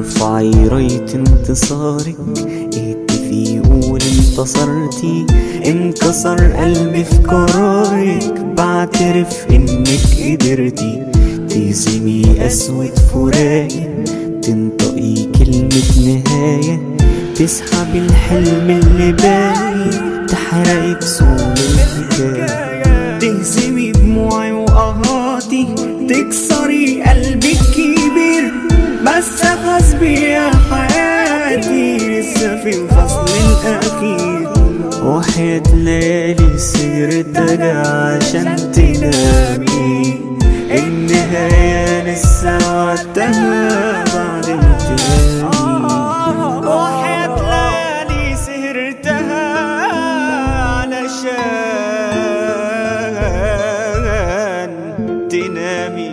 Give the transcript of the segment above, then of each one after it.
ارفعي راية انتصارك اهتفي قول انتصرتي انكسر قلبي في قرارك بعترف انك قدرتي تهزمي اسود فراقي تنطقي كلمة نهاية تسحبي الحلم اللي باقي تحرقي بصوم الحكاية تهزمي دموعي وقهاتي تكسري قلبي الكبير بس غصبي يا حياتي لسه في الفصل الأخير وحياة ليالي سهرت عشان تنامي النهاية لسه وقتها بعد انتهائي وحياة ليالي سهرتها علشان تنامي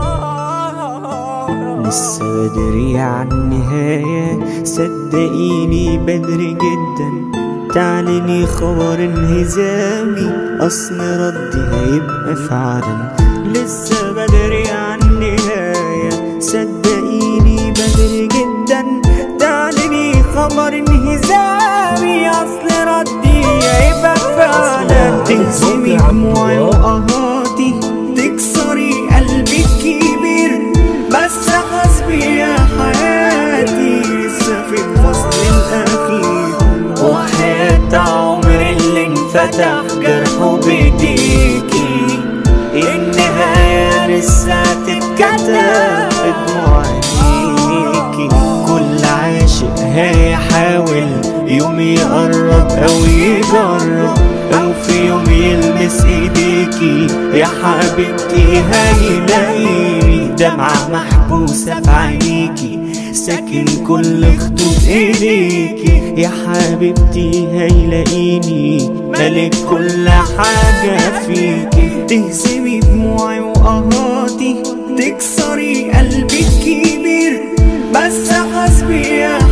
لسه بدري عن النهاية صدقيني بدري جدا تعلني خبر انهزامي أصل ردي هيبقى فعلا لسه بدري عن النهاية صدقيني بدري جدا تعلني خبر انهزامي أصل ردي هيبقى فعلا تهزمي دموعي وقهاتي تكسري قلبي الكبير بس غصبي يا حياتي لسه في الفصل الأخير وحياة عمري اللي انفتح جرحه بإيديكي النهاية لسه تتكتب بدموع عينيكي كل عاشق هيحاول يوم يقرب أو يجرب أو في يوم يلمس ايديكي يا حبيبتي هيلاقيني دمعة محبوسة في عينيكي ساكن كل خطوط ايديكي يا حبيبتي هيلاقيني ملك كل حاجة فيكي تهزمي دموعي وقهاتي تكسري قلبي الكبير بس غصبي يا